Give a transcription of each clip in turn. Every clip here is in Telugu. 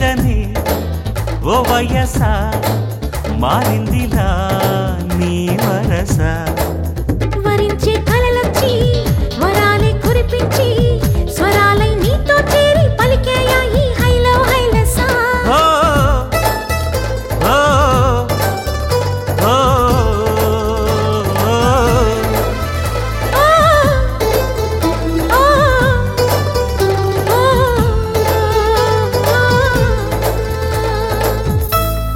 ఏమైందని ఓ వయస మారిందిలా నీ వరస వరించే కలలొచ్చి వరాలే కురిపించి స్వరాలై నీతో చేరి పలికేయా ఈ హైలో హైలసా ఓ ఓ ఓ ఓ ఓ ఓ ఓ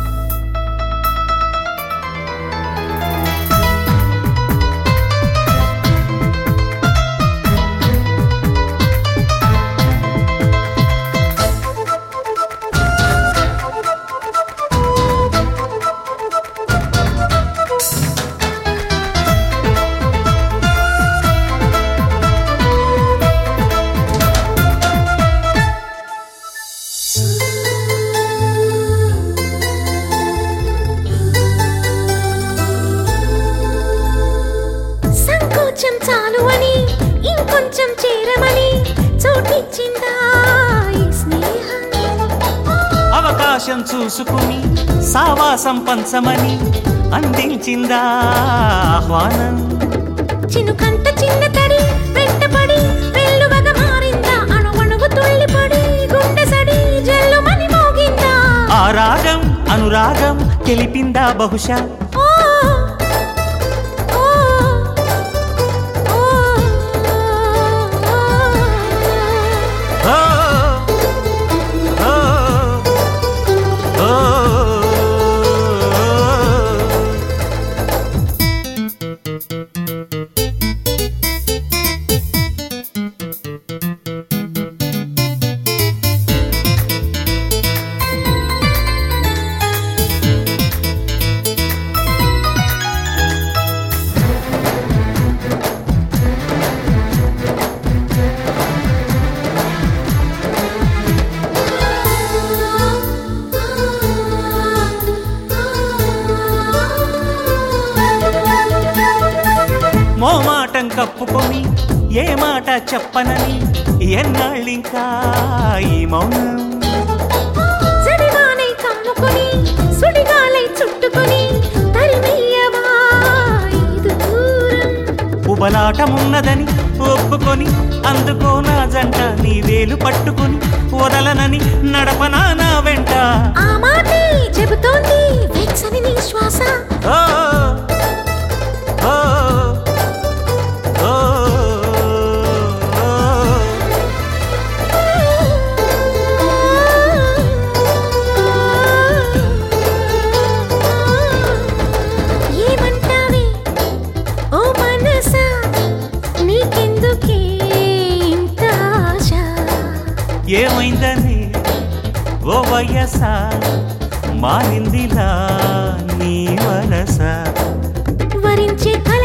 సంకోచం చాలు అని ఇంకొంచెం చేరమని చోటిచ్చిందా ఈ స్నేహం అవకాశం చూసుకుని సావాసం పంచమని అందించిందా ఆహ్వానం చినుకంత చిన్న తడి వెంటపడి వెల్లువగా మారిందా అణువణువు తుళ్ళిపడి గుండె సడి జల్లుమని మోగిందా ఆ రాగం అనురాగం తెలిపిందా బహుశా ఓ ఓ ఓ ఓ ఓ ఓ మోమాటం కప్పుకొని ఏ మాట చెప్పనని ఎన్నాళ్ళింకా ఈ మౌనం జడివానై కమ్ముకొని సుడిగాలై చుట్టుకొని తరిమేయవా ఈ దూరం ఉబలాటమున్నదని ఒప్పుకొని అందుకో నా జంట నీ వేలు పట్టుకొని వదలనని నడపనా నా వెంట ఆ మాటే చెబుతోంది వెచ్చని నీ శ్వాస ఓ ఓ ఓ ఏమంటావే ఓ మనసా నీకెందుకే ఇంత ఆశ ఏమైందని ఓ వయస మారిందిలా నీ వరస వరించే